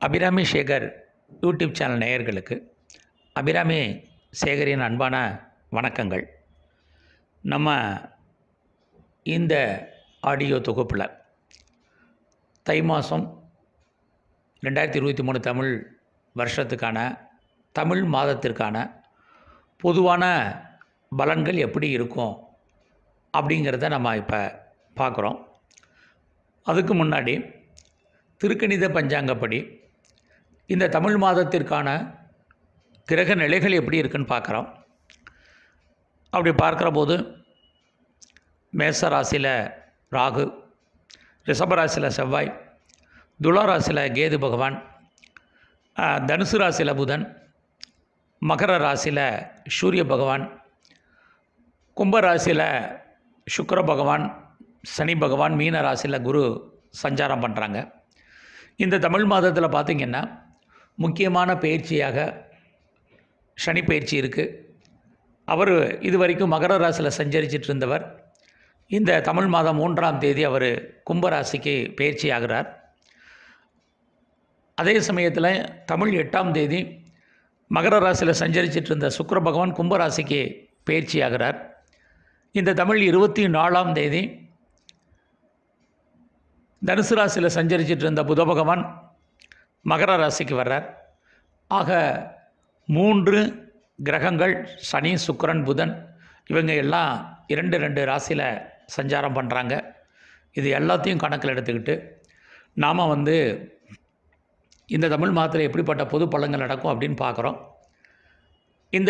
Abirami Sekar YouTube channel நேயர்களுக்கு அபிராமி சேகரின் அன்பான வணக்கங்கள் நம்ம இந்த ஆடியோ தொகுப்பில் தை மாதம் ரெண்டாயிரத்தி இருபத்தி மூணு தமிழ் வருஷத்துக்கான தமிழ் மாதத்திற்கான பொதுவான பலன்கள் எப்படி இருக்கும் அப்படிங்கிறத நம்ம இப்போ பார்க்குறோம் அதுக்கு முன்னாடி திருக்கணித பஞ்சாங்கப்படி இந்த தமிழ் மாதத்திற்கான கிரக நிலைகள் எப்படி இருக்குன்னு பார்க்குறோம் அப்படி பார்க்குற போது மேச ராசியில் ராகு ரிஷப ராசியில் செவ்வாய் துலா ராசியில் கேது பகவான் ஆ, தனுசு ராசியில் புதன் மகர ராசியில் சூரிய பகவான் கும்ப ராசியில் சுக்கிர பகவான் சனி பகவான் மீன ராசியில் குரு சஞ்சாரம் பண்ணுறாங்க இந்த தமிழ் மாதத்தில் பார்த்திங்கன்னா முக்கியமான பயிற்சியாக சனி பயிற்சி இருக்குது அவர் இது வரைக்கும் மகர ராசியில் சஞ்சரிச்சிட்டு இருந்தவர் இந்த தமிழ் மாதம் மூன்றாம் தேதி அவர் கும்பராசிக்கு பயிற்சி ஆகிறார் அதே சமயத்தில் தமிழ் எட்டாம் தேதி மகர ராசியில் சஞ்சரிச்சிட்டு இருந்த சுக்கிர பகவான் கும்பராசிக்கு பயிற்சி ஆகிறார் இந்த தமிழ் இருபத்தி நாலாம் தேதி தனுசு ராசியில் சஞ்சரிச்சிட்டு இருந்த புத பகவான் மகர ராசிக்கு வர்றார் ஆக மூன்று கிரகங்கள் சனி சுக்கிரன் புதன் இவங்க எல்லாம் இரண்டு ரெண்டு ராசியில் சஞ்சாரம் பண்ணுறாங்க இது எல்லாத்தையும் கணக்கில் எடுத்துக்கிட்டு நாம் வந்து இந்த தமிழ் மாதத்தில் எப்படிப்பட்ட பொது பலன்கள் நடக்கும் அப்படின்னு பார்க்குறோம் இந்த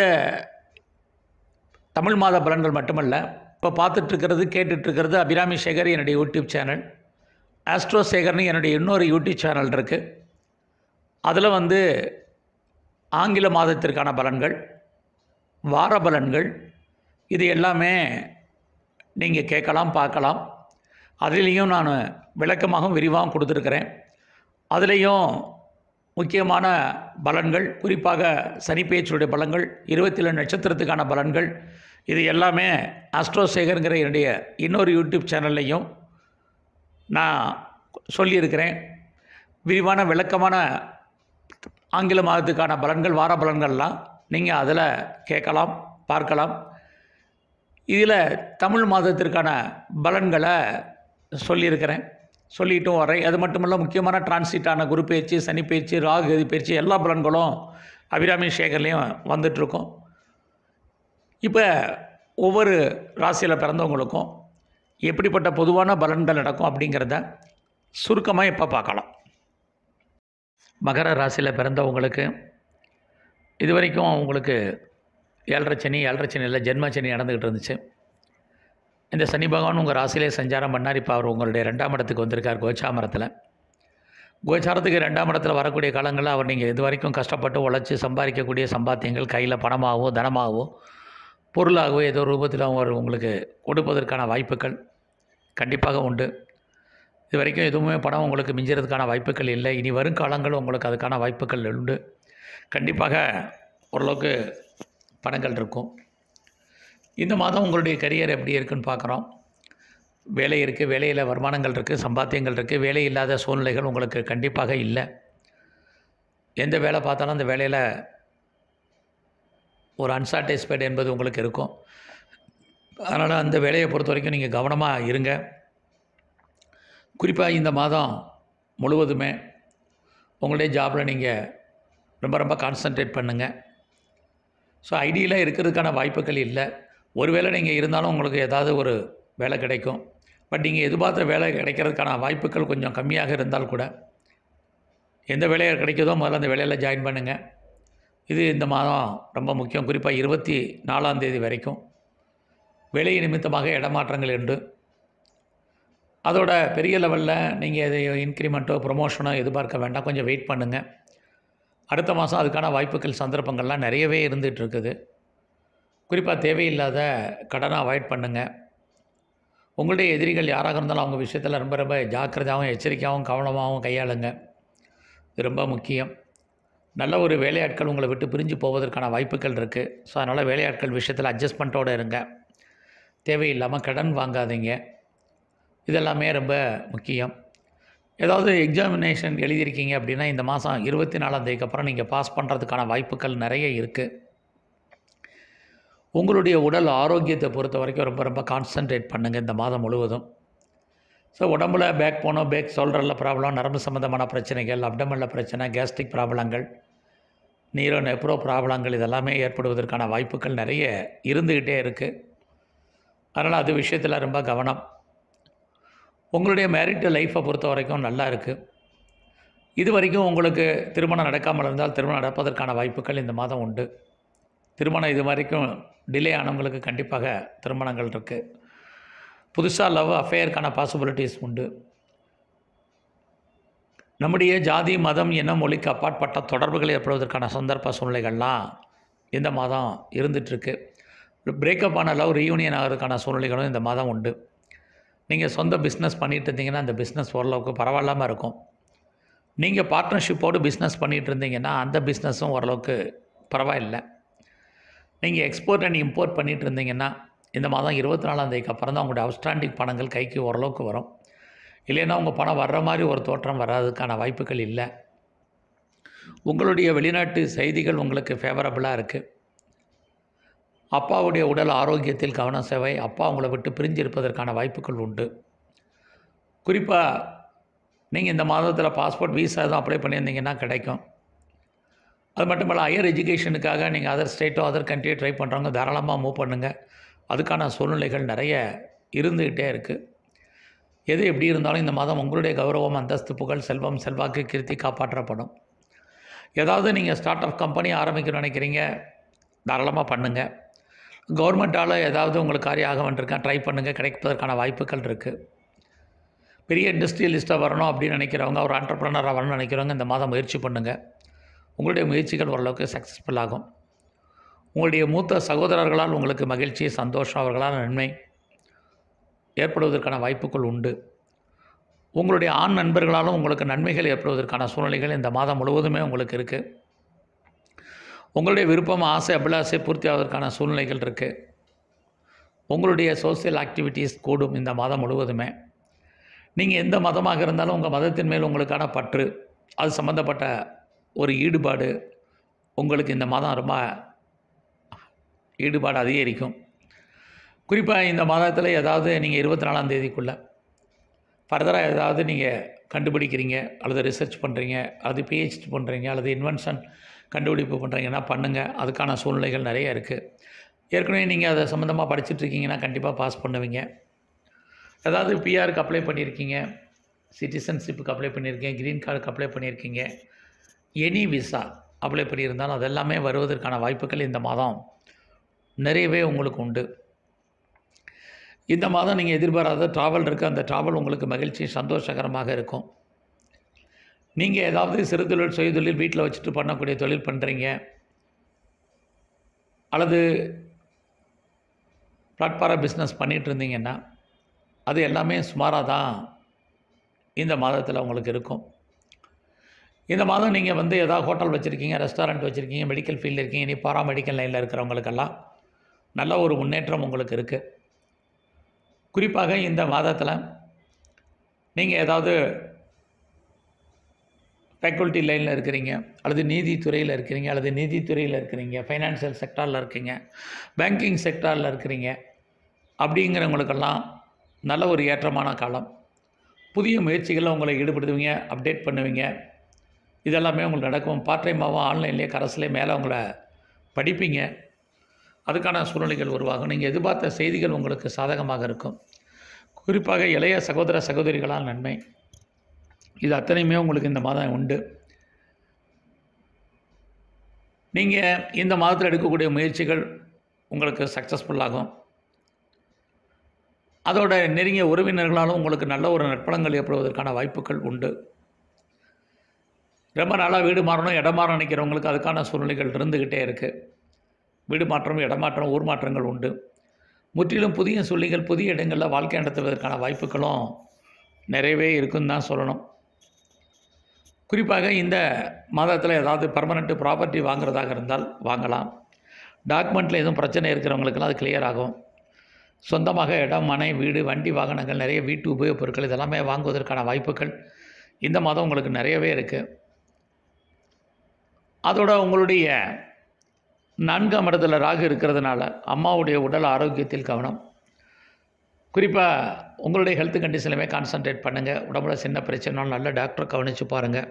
தமிழ் மாத பலன்கள் மட்டுமல்ல இப்போ பார்த்துட்ருக்கிறது கேட்டுட்ருக்கிறது அபிராமி சேகர் என்னுடைய யூடியூப் சேனல் ஆஸ்ட்ரோ சேகர்னு என்னுடைய இன்னொரு யூடியூப் சேனல் இருக்குது அதில் வந்து ஆங்கில மாதத்திற்கான பலன்கள் வார பலன்கள் இது எல்லாமே நீங்கள் கேட்கலாம் பார்க்கலாம் அதுலேயும் நான் விளக்கமாகவும் விரிவாகவும் கொடுத்துருக்குறேன் அதுலேயும் முக்கியமான பலன்கள் குறிப்பாக சனிப்பேச்சுடைய பலன்கள் இருபத்தி ஏழு நட்சத்திரத்துக்கான பலன்கள் இது எல்லாமே ஆஸ்ட்ரோசேகருங்கிற என்னுடைய இன்னொரு யூடியூப் சேனல்லையும் நான் சொல்லியிருக்கிறேன் விரிவான விளக்கமான ஆங்கில மாதத்துக்கான பலன்கள் வார பலன்கள்லாம் நீங்கள் அதில் கேட்கலாம் பார்க்கலாம் இதில் தமிழ் மாதத்திற்கான பலன்களை சொல்லியிருக்கிறேன் சொல்லிட்டும் வரேன் அது மட்டும் இல்லை முக்கியமான டிரான்சிட்டான குரு பயிற்சி சனி பயிற்சி ராகு கதி பயிற்சி எல்லா பலன்களும் அபிராமி சேகர்லேயும் வந்துட்டுருக்கோம் இப்போ ஒவ்வொரு ராசியில் பிறந்தவங்களுக்கும் எப்படிப்பட்ட பொதுவான பலன்கள் நடக்கும் அப்படிங்கிறத சுருக்கமாக இப்போ பார்க்கலாம் மகர ராசியில் பிறந்தவங்களுக்கு இது வரைக்கும் உங்களுக்கு ஏழரை சனி ஏழரை சனியில் ஜென்ம சனி நடந்துக்கிட்டு இருந்துச்சு இந்த சனி பகவான் உங்கள் ராசியிலே சஞ்சாரம் பண்ணார் இப்போ அவர் உங்களுடைய ரெண்டாம் இடத்துக்கு வந்திருக்கார் கோச்சாமரத்தில் கோச்சாரத்துக்கு ரெண்டாம் இடத்துல வரக்கூடிய காலங்களில் அவர் நீங்கள் இது வரைக்கும் கஷ்டப்பட்டு உழைச்சி சம்பாதிக்கக்கூடிய சம்பாத்தியங்கள் கையில் பணமாகவோ தனமாகவோ பொருளாகவோ ஏதோ ரூபத்தில் அவர் உங்களுக்கு கொடுப்பதற்கான வாய்ப்புகள் கண்டிப்பாக உண்டு இது வரைக்கும் எதுவுமே பணம் உங்களுக்கு மிஞ்சுறதுக்கான வாய்ப்புகள் இல்லை இனி வரும் காலங்கள் உங்களுக்கு அதுக்கான வாய்ப்புகள் உண்டு கண்டிப்பாக ஓரளவுக்கு பணங்கள் இருக்கும் இந்த மாதம் உங்களுடைய கரியர் எப்படி இருக்குன்னு பார்க்குறோம் வேலை இருக்குது வேலையில் வருமானங்கள் இருக்குது சம்பாத்தியங்கள் இருக்குது வேலை இல்லாத சூழ்நிலைகள் உங்களுக்கு கண்டிப்பாக இல்லை எந்த வேலை பார்த்தாலும் அந்த வேலையில் ஒரு அன்சாட்டிஸ்ஃபைடு என்பது உங்களுக்கு இருக்கும் அதனால் அந்த வேலையை பொறுத்த வரைக்கும் நீங்கள் கவனமாக இருங்க குறிப்பாக இந்த மாதம் முழுவதுமே உங்களுடைய ஜாபில் நீங்கள் ரொம்ப ரொம்ப கான்சன்ட்ரேட் பண்ணுங்கள் ஸோ ஐடியில் இருக்கிறதுக்கான வாய்ப்புகள் இல்லை ஒருவேளை நீங்கள் இருந்தாலும் உங்களுக்கு ஏதாவது ஒரு வேலை கிடைக்கும் பட் நீங்கள் எதிர்பார்த்த வேலை கிடைக்கிறதுக்கான வாய்ப்புகள் கொஞ்சம் கம்மியாக இருந்தால் கூட எந்த வேலையை கிடைக்குதோ முதல்ல அந்த வேலையில் ஜாயின் பண்ணுங்கள் இது இந்த மாதம் ரொம்ப முக்கியம் குறிப்பாக இருபத்தி நாலாம் தேதி வரைக்கும் வேலை நிமித்தமாக இடமாற்றங்கள் உண்டு அதோட பெரிய லெவலில் நீங்கள் எதை இன்க்ரிமெண்ட்டோ ப்ரொமோஷனோ எதிர்பார்க்க வேண்டாம் கொஞ்சம் வெயிட் பண்ணுங்கள் அடுத்த மாதம் அதுக்கான வாய்ப்புகள் சந்தர்ப்பங்கள்லாம் நிறையவே இருந்துகிட்டு இருக்குது குறிப்பாக தேவையில்லாத கடனை அவாய்ட் பண்ணுங்கள் உங்களுடைய எதிரிகள் யாராக இருந்தாலும் அவங்க விஷயத்தில் ரொம்ப ரொம்ப ஜாக்கிரதையாகவும் எச்சரிக்கையாகவும் கவனமாகவும் கையாளுங்க இது ரொம்ப முக்கியம் நல்ல ஒரு வேலையாட்கள் உங்களை விட்டு பிரிஞ்சு போவதற்கான வாய்ப்புகள் இருக்குது ஸோ அதனால் வேலையாட்கள் விஷயத்தில் அட்ஜஸ்ட்மெண்ட்டோடு இருங்க தேவையில்லாமல் கடன் வாங்காதீங்க இதெல்லாமே ரொம்ப முக்கியம் ஏதாவது எக்ஸாமினேஷன் எழுதியிருக்கீங்க அப்படின்னா இந்த மாதம் இருபத்தி நாலாம் தேதிக்கு அப்புறம் நீங்கள் பாஸ் பண்ணுறதுக்கான வாய்ப்புகள் நிறைய இருக்குது உங்களுடைய உடல் ஆரோக்கியத்தை பொறுத்த வரைக்கும் ரொம்ப ரொம்ப கான்சன்ட்ரேட் பண்ணுங்கள் இந்த மாதம் முழுவதும் ஸோ உடம்புல பேக் போனோம் பேக் ஷோல்டரில் ப்ராப்ளம் நரம்பு சம்மந்தமான பிரச்சனைகள் அப்டமனில் பிரச்சனை கேஸ்ட்ரிக் ப்ராப்ளங்கள் நீரோ நெப்ரோ ப்ராப்ளங்கள் இதெல்லாமே ஏற்படுவதற்கான வாய்ப்புகள் நிறைய இருந்துக்கிட்டே இருக்குது அதனால் அது விஷயத்தில் ரொம்ப கவனம் உங்களுடைய மேரிட் லைஃப்பை பொறுத்த வரைக்கும் நல்லா இருக்குது இது வரைக்கும் உங்களுக்கு திருமணம் நடக்காமல் இருந்தால் திருமணம் நடப்பதற்கான வாய்ப்புகள் இந்த மாதம் உண்டு திருமணம் இது வரைக்கும் டிலே ஆனவங்களுக்கு கண்டிப்பாக திருமணங்கள் இருக்குது புதுசாக லவ் அஃபேருக்கான பாசிபிலிட்டிஸ் உண்டு நம்முடைய ஜாதி மதம் இனம் மொழிக்கு அப்பாற்பட்ட தொடர்புகள் ஏற்படுவதற்கான சந்தர்ப்ப சூழ்நிலைகள்லாம் இந்த மாதம் இருந்துகிட்ருக்கு பிரேக்கப் ஆன லவ் ரீயூனியன் ஆகிறதுக்கான சூழ்நிலைகளும் இந்த மாதம் உண்டு நீங்கள் சொந்த பிஸ்னஸ் பண்ணிகிட்டு இருந்தீங்கன்னா அந்த பிஸ்னஸ் ஓரளவுக்கு பரவாயில்லாமல் இருக்கும் நீங்கள் பார்ட்னர்ஷிப்போடு பிஸ்னஸ் பண்ணிகிட்டு இருந்தீங்கன்னா அந்த பிஸ்னஸும் ஓரளவுக்கு பரவாயில்லை நீங்கள் எக்ஸ்போர்ட் அண்ட் இம்போர்ட் பண்ணிகிட்டு இருந்தீங்கன்னா இந்த மாதம் இருபத்தி நாலாம் தேதிக்கு அப்புறம் தான் உங்களுடைய அவுட்ஸ்டாண்டிங் பணங்கள் கைக்கு ஓரளவுக்கு வரும் இல்லைன்னா உங்கள் பணம் வர்ற மாதிரி ஒரு தோற்றம் வராதுக்கான வாய்ப்புகள் இல்லை உங்களுடைய வெளிநாட்டு செய்திகள் உங்களுக்கு ஃபேவரபுளாக இருக்குது அப்பாவுடைய உடல் ஆரோக்கியத்தில் கவனம் சேவை அப்பா உங்களை விட்டு பிரிஞ்சு இருப்பதற்கான வாய்ப்புகள் உண்டு குறிப்பாக நீங்கள் இந்த மாதத்தில் பாஸ்போர்ட் வீசா எதுவும் அப்ளை பண்ணியிருந்தீங்கன்னா கிடைக்கும் அது மட்டும் இல்லை ஹையர் எஜுகேஷனுக்காக நீங்கள் அதர் ஸ்டேட்டோ அதர் கண்ட்ரியோ ட்ரை பண்ணுறவங்க தாராளமாக மூவ் பண்ணுங்கள் அதுக்கான சூழ்நிலைகள் நிறைய இருந்துக்கிட்டே இருக்குது எது எப்படி இருந்தாலும் இந்த மாதம் உங்களுடைய கௌரவம் அந்தஸ்து புகழ் செல்வம் செல்வாக்கு கீர்த்தி காப்பாற்றப்படும் ஏதாவது நீங்கள் ஸ்டார்ட் அப் கம்பெனி ஆரம்பிக்கணும்னு நினைக்கிறீங்க தாராளமாக பண்ணுங்கள் கவர்மெண்ட்டால் ஏதாவது உங்களுக்கு காரியம் ஆக வேண்டியிருக்கேன் ட்ரை பண்ணுங்கள் கிடைப்பதற்கான வாய்ப்புகள் இருக்குது பெரிய இண்டஸ்ட்ரியலிஸ்ட்டாக வரணும் அப்படின்னு நினைக்கிறவங்க ஒரு ஆண்டர்ப்ரனராக வரணும்னு நினைக்கிறவங்க இந்த மாதம் முயற்சி பண்ணுங்கள் உங்களுடைய முயற்சிகள் ஓரளவுக்கு சக்ஸஸ்ஃபுல் ஆகும் உங்களுடைய மூத்த சகோதரர்களால் உங்களுக்கு மகிழ்ச்சி சந்தோஷம் அவர்களால் நன்மை ஏற்படுவதற்கான வாய்ப்புகள் உண்டு உங்களுடைய ஆண் நண்பர்களாலும் உங்களுக்கு நன்மைகள் ஏற்படுவதற்கான சூழ்நிலைகள் இந்த மாதம் முழுவதுமே உங்களுக்கு இருக்குது உங்களுடைய விருப்பம் ஆசை அபிலாசை பூர்த்தி ஆவதற்கான சூழ்நிலைகள் இருக்குது உங்களுடைய சோசியல் ஆக்டிவிட்டீஸ் கூடும் இந்த மாதம் முழுவதுமே நீங்கள் எந்த மதமாக இருந்தாலும் உங்கள் மதத்தின் மேல் உங்களுக்கான பற்று அது சம்மந்தப்பட்ட ஒரு ஈடுபாடு உங்களுக்கு இந்த மாதம் ரொம்ப ஈடுபாடு அதிகரிக்கும் குறிப்பாக இந்த மாதத்தில் ஏதாவது நீங்கள் இருபத்தி நாலாம் தேதிக்குள்ளே ஃபர்தராக ஏதாவது நீங்கள் கண்டுபிடிக்கிறீங்க அல்லது ரிசர்ச் பண்ணுறீங்க அல்லது பிஹெச்டி பண்ணுறீங்க அல்லது இன்வென்ஷன் கண்டுபிடிப்பு பண்ணுறீங்கன்னா பண்ணுங்கள் அதுக்கான சூழ்நிலைகள் நிறைய இருக்குது ஏற்கனவே நீங்கள் அதை சம்மந்தமாக படிச்சுட்டு இருக்கீங்கன்னா கண்டிப்பாக பாஸ் பண்ணுவீங்க ஏதாவது பிஆருக்கு அப்ளை பண்ணியிருக்கீங்க சிட்டிசன்ஷிப்புக்கு அப்ளை பண்ணியிருக்கீங்க க்ரீன் கார்டுக்கு அப்ளை பண்ணியிருக்கீங்க எனி விசா அப்ளை பண்ணியிருந்தாலும் அதெல்லாமே வருவதற்கான வாய்ப்புகள் இந்த மாதம் நிறையவே உங்களுக்கு உண்டு இந்த மாதம் நீங்கள் எதிர்பாராத ட்ராவல் இருக்குது அந்த ட்ராவல் உங்களுக்கு மகிழ்ச்சி சந்தோஷகரமாக இருக்கும் நீங்கள் ஏதாவது சிறு தொழில் சுய தொழில் வீட்டில் வச்சுட்டு பண்ணக்கூடிய தொழில் பண்ணுறீங்க அல்லது பிளாட்ஃபார பிஸ்னஸ் பண்ணிகிட்டு இருந்தீங்கன்னா அது எல்லாமே சுமாராக தான் இந்த மாதத்தில் உங்களுக்கு இருக்கும் இந்த மாதம் நீங்கள் வந்து ஏதாவது ஹோட்டல் வச்சுருக்கீங்க ரெஸ்டாரண்ட் வச்சுருக்கீங்க மெடிக்கல் ஃபீல்டில் இருக்கீங்க இனி பாரா மெடிக்கல் லைனில் இருக்கிறவங்களுக்கெல்லாம் நல்ல ஒரு முன்னேற்றம் உங்களுக்கு இருக்குது குறிப்பாக இந்த மாதத்தில் நீங்கள் ஏதாவது ஃபேக்கல்ட்டி லைனில் இருக்கிறீங்க அல்லது நீதித்துறையில் இருக்கிறீங்க அல்லது நீதித்துறையில் இருக்கிறீங்க ஃபைனான்சியல் செக்டாரில் இருக்கீங்க பேங்கிங் செக்டாரில் இருக்கிறீங்க அப்படிங்கிறவங்களுக்கெல்லாம் நல்ல ஒரு ஏற்றமான காலம் புதிய முயற்சிகளில் உங்களை ஈடுபடுத்துவீங்க அப்டேட் பண்ணுவீங்க இதெல்லாமே உங்களுக்கு நடக்கும் பார்ட் டைமாகவும் ஆன்லைன்லேயே கரஸ்லேயே மேலே உங்களை படிப்பீங்க அதுக்கான சூழ்நிலைகள் உருவாகும் நீங்கள் எதிர்பார்த்த செய்திகள் உங்களுக்கு சாதகமாக இருக்கும் குறிப்பாக இளைய சகோதர சகோதரிகளால் நன்மை இது அத்தனையுமே உங்களுக்கு இந்த மாதம் உண்டு நீங்கள் இந்த மாதத்தில் எடுக்கக்கூடிய முயற்சிகள் உங்களுக்கு சக்ஸஸ்ஃபுல்லாகும் அதோட நெருங்கிய உறவினர்களாலும் உங்களுக்கு நல்ல ஒரு நற்பலங்கள் ஏற்படுவதற்கான வாய்ப்புகள் உண்டு ரொம்ப நாளாக வீடு மாறணும் இடம் மாற நினைக்கிறவங்களுக்கு அதுக்கான சூழ்நிலைகள் இருந்துக்கிட்டே இருக்குது வீடு மாற்றம் இடமாற்றம் ஊர் மாற்றங்கள் உண்டு முற்றிலும் புதிய சூழ்நிலைகள் புதிய இடங்களில் வாழ்க்கை நடத்துவதற்கான வாய்ப்புகளும் நிறையவே இருக்குன்னு தான் சொல்லணும் குறிப்பாக இந்த மாதத்தில் ஏதாவது பர்மனெண்ட்டு ப்ராப்பர்ட்டி வாங்குறதாக இருந்தால் வாங்கலாம் டாக்குமெண்ட்டில் எதுவும் பிரச்சனை இருக்கிறவங்களுக்கெல்லாம் அது கிளியர் ஆகும் சொந்தமாக இடம் மனை வீடு வண்டி வாகனங்கள் நிறைய வீட்டு உபயோகப் பொருட்கள் இதெல்லாமே வாங்குவதற்கான வாய்ப்புகள் இந்த மாதம் உங்களுக்கு நிறையவே இருக்குது அதோட உங்களுடைய நான்காம் இடத்துல ராகு இருக்கிறதுனால அம்மாவுடைய உடல் ஆரோக்கியத்தில் கவனம் குறிப்பாக உங்களுடைய ஹெல்த் கண்டிஷன்லையுமே கான்சன்ட்ரேட் பண்ணுங்கள் உடம்புல சின்ன பிரச்சனைனாலும் நல்ல டாக்டரை கவனித்து பாருங்கள்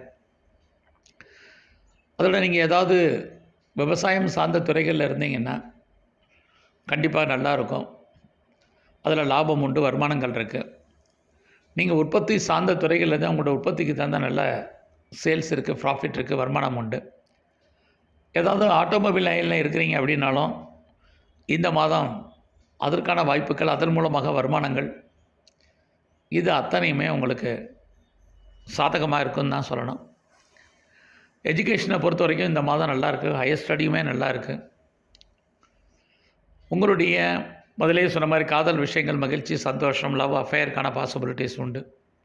அதோட நீங்கள் ஏதாவது விவசாயம் சார்ந்த துறைகளில் இருந்தீங்கன்னா கண்டிப்பாக நல்லா இருக்கும் அதில் லாபம் உண்டு வருமானங்கள் இருக்குது நீங்கள் உற்பத்தி சார்ந்த துறைகளில் தான் உங்களோட உற்பத்திக்கு தகுந்த நல்ல சேல்ஸ் இருக்குது ப்ராஃபிட் இருக்குது வருமானம் உண்டு ஏதாவது ஆட்டோமொபைல் லைனில் இருக்கிறீங்க அப்படின்னாலும் இந்த மாதம் அதற்கான வாய்ப்புகள் அதன் மூலமாக வருமானங்கள் இது அத்தனையுமே உங்களுக்கு சாதகமாக இருக்குன்னு தான் சொல்லணும் எஜுகேஷனை பொறுத்த வரைக்கும் இந்த மாதம் நல்லா இருக்குது ஹையர் ஸ்டடியுமே நல்லா இருக்குது உங்களுடைய முதலே சொன்ன மாதிரி காதல் விஷயங்கள் மகிழ்ச்சி சந்தோஷம் லவ் அஃபேருக்கான பாசிபிலிட்டிஸ் உண்டு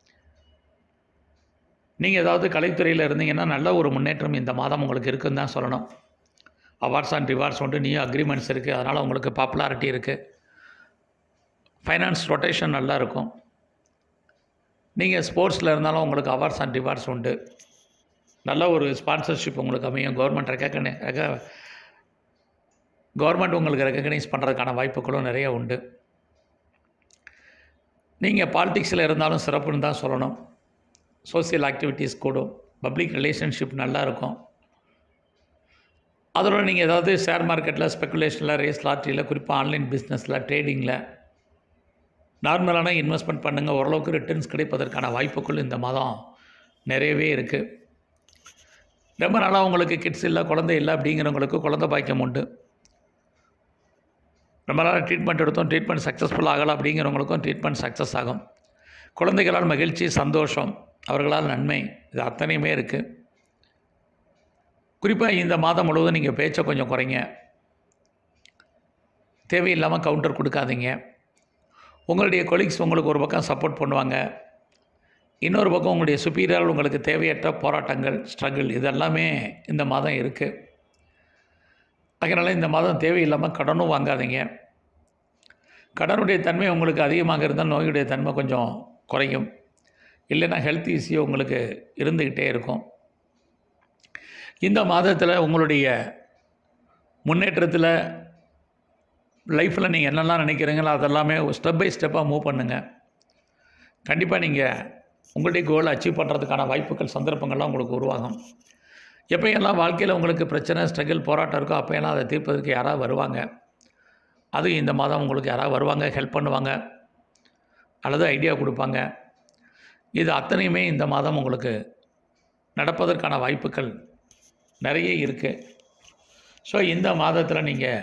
நீங்கள் ஏதாவது கலைத்துறையில் இருந்தீங்கன்னா நல்ல ஒரு முன்னேற்றம் இந்த மாதம் உங்களுக்கு இருக்குன்னு தான் சொல்லணும் அவார்ட்ஸ் அண்ட் ரிவார்ட்ஸ் உண்டு நியூ அக்ரிமெண்ட்ஸ் இருக்குது அதனால் உங்களுக்கு பாப்புலாரிட்டி இருக்குது ஃபைனான்ஸ் ரொட்டேஷன் நல்லா இருக்கும் நீங்கள் ஸ்போர்ட்ஸில் இருந்தாலும் உங்களுக்கு அவார்ட்ஸ் அண்ட் ரிவார்ட்ஸ் உண்டு நல்ல ஒரு ஸ்பான்சர்ஷிப் உங்களுக்கு அமையும் கவர்மெண்ட் ரெக்கக்னி ரெக்க கவர்மெண்ட் உங்களுக்கு ரெக்கக்னைஸ் பண்ணுறதுக்கான வாய்ப்புகளும் நிறைய உண்டு நீங்கள் பாலிடிக்ஸில் இருந்தாலும் சிறப்புன்னு தான் சொல்லணும் சோசியல் ஆக்டிவிட்டீஸ் கூடும் பப்ளிக் ரிலேஷன்ஷிப் நல்லா இருக்கும் அதோட நீங்கள் ஏதாவது ஷேர் மார்க்கெட்டில் ஸ்பெக்குலேஷனில் ரேஸ் லாட்ரியில் குறிப்பாக ஆன்லைன் பிஸ்னஸில் ட்ரேடிங்கில் நார்மலான இன்வெஸ்ட்மெண்ட் பண்ணுங்கள் ஓரளவுக்கு ரிட்டர்ன்ஸ் கிடைப்பதற்கான வாய்ப்புகள் இந்த மாதம் நிறையவே இருக்குது ரொம்ப நாளாக உங்களுக்கு கிட்ஸ் இல்லை குழந்தை இல்லை அப்படிங்கிறவங்களுக்கு குழந்தை பாக்கியம் உண்டு ரொம்ப நாளாக ட்ரீட்மெண்ட் எடுத்தோம் ட்ரீட்மெண்ட் சக்ஸஸ்ஃபுல் ஆகலாம் அப்படிங்கிறவங்களுக்கும் ட்ரீட்மெண்ட் சக்ஸஸ் ஆகும் குழந்தைகளால் மகிழ்ச்சி சந்தோஷம் அவர்களால் நன்மை இது அத்தனையுமே இருக்குது குறிப்பாக இந்த மாதம் முழுவதும் நீங்கள் பேச்சை கொஞ்சம் குறைங்க தேவையில்லாமல் கவுண்டர் கொடுக்காதீங்க உங்களுடைய கொலீக்ஸ் உங்களுக்கு ஒரு பக்கம் சப்போர்ட் பண்ணுவாங்க இன்னொரு பக்கம் உங்களுடைய சுப்பீரியர் உங்களுக்கு தேவையற்ற போராட்டங்கள் ஸ்ட்ரகிள் இதெல்லாமே இந்த மாதம் இருக்குது அதனால் இந்த மாதம் தேவையில்லாமல் கடனும் வாங்காதீங்க கடனுடைய தன்மை உங்களுக்கு அதிகமாக இருந்தால் நோயுடைய தன்மை கொஞ்சம் குறையும் இல்லைன்னா ஹெல்த் இஷ்யூ உங்களுக்கு இருந்துக்கிட்டே இருக்கும் இந்த மாதத்தில் உங்களுடைய முன்னேற்றத்தில் லைஃப்பில் நீங்கள் என்னெல்லாம் நினைக்கிறீங்களோ அதெல்லாமே ஸ்டெப் பை ஸ்டெப்பாக மூவ் பண்ணுங்கள் கண்டிப்பாக நீங்கள் உங்களுடைய கோலை அச்சீவ் பண்ணுறதுக்கான வாய்ப்புகள் சந்தர்ப்பங்கள்லாம் உங்களுக்கு உருவாகும் எப்போயெல்லாம் வாழ்க்கையில் உங்களுக்கு பிரச்சனை ஸ்ட்ரகிள் போராட்டம் இருக்கோ அப்போயெல்லாம் அதை தீர்ப்பதற்கு யாராவது வருவாங்க அதுவும் இந்த மாதம் உங்களுக்கு யாராவது வருவாங்க ஹெல்ப் பண்ணுவாங்க அல்லது ஐடியா கொடுப்பாங்க இது அத்தனையுமே இந்த மாதம் உங்களுக்கு நடப்பதற்கான வாய்ப்புகள் நிறைய இருக்குது ஸோ இந்த மாதத்தில் நீங்கள்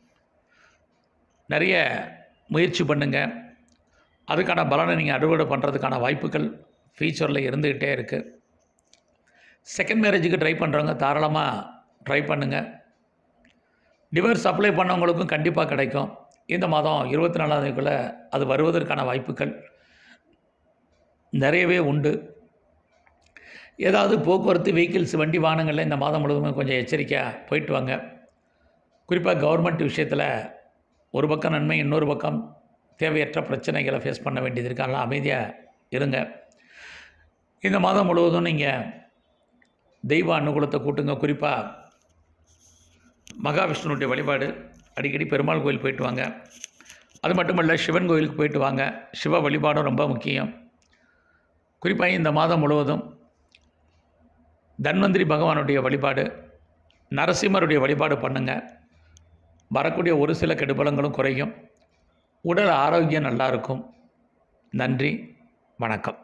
நிறைய முயற்சி பண்ணுங்கள் அதுக்கான பலனை நீங்கள் அறுவடை பண்ணுறதுக்கான வாய்ப்புகள் ஃபியூச்சரில் இருந்துக்கிட்டே இருக்குது செகண்ட் மேரேஜுக்கு ட்ரை பண்ணுறவங்க தாராளமாக ட்ரை பண்ணுங்கள் டிவர்ஸ் அப்ளை பண்ணவங்களுக்கும் கண்டிப்பாக கிடைக்கும் இந்த மாதம் இருபத்தி நாலாந்தேதிக்குள்ளே அது வருவதற்கான வாய்ப்புகள் நிறையவே உண்டு ஏதாவது போக்குவரத்து வெஹிக்கிள்ஸ் வண்டி வாகனங்களில் இந்த மாதம் முழுவதுமே கொஞ்சம் எச்சரிக்கையாக போயிட்டு வாங்க குறிப்பாக கவர்மெண்ட் விஷயத்தில் ஒரு பக்கம் நன்மை இன்னொரு பக்கம் தேவையற்ற பிரச்சனைகளை ஃபேஸ் பண்ண வேண்டியது இருக்கு அதெல்லாம் அமைதியாக இருங்க இந்த மாதம் முழுவதும் நீங்கள் தெய்வ அனுகூலத்தை கூட்டுங்க குறிப்பாக மகாவிஷ்ணுனுடைய வழிபாடு அடிக்கடி பெருமாள் கோயில் போயிட்டு வாங்க அது மட்டும் இல்லை சிவன் கோயிலுக்கு போயிட்டு வாங்க சிவ வழிபாடும் ரொம்ப முக்கியம் குறிப்பாக இந்த மாதம் முழுவதும் தன்வந்திரி பகவானுடைய வழிபாடு நரசிம்மருடைய வழிபாடு பண்ணுங்கள் வரக்கூடிய ஒரு சில கெடுபலங்களும் குறையும் உடல் ஆரோக்கியம் நல்லா இருக்கும் நன்றி வணக்கம்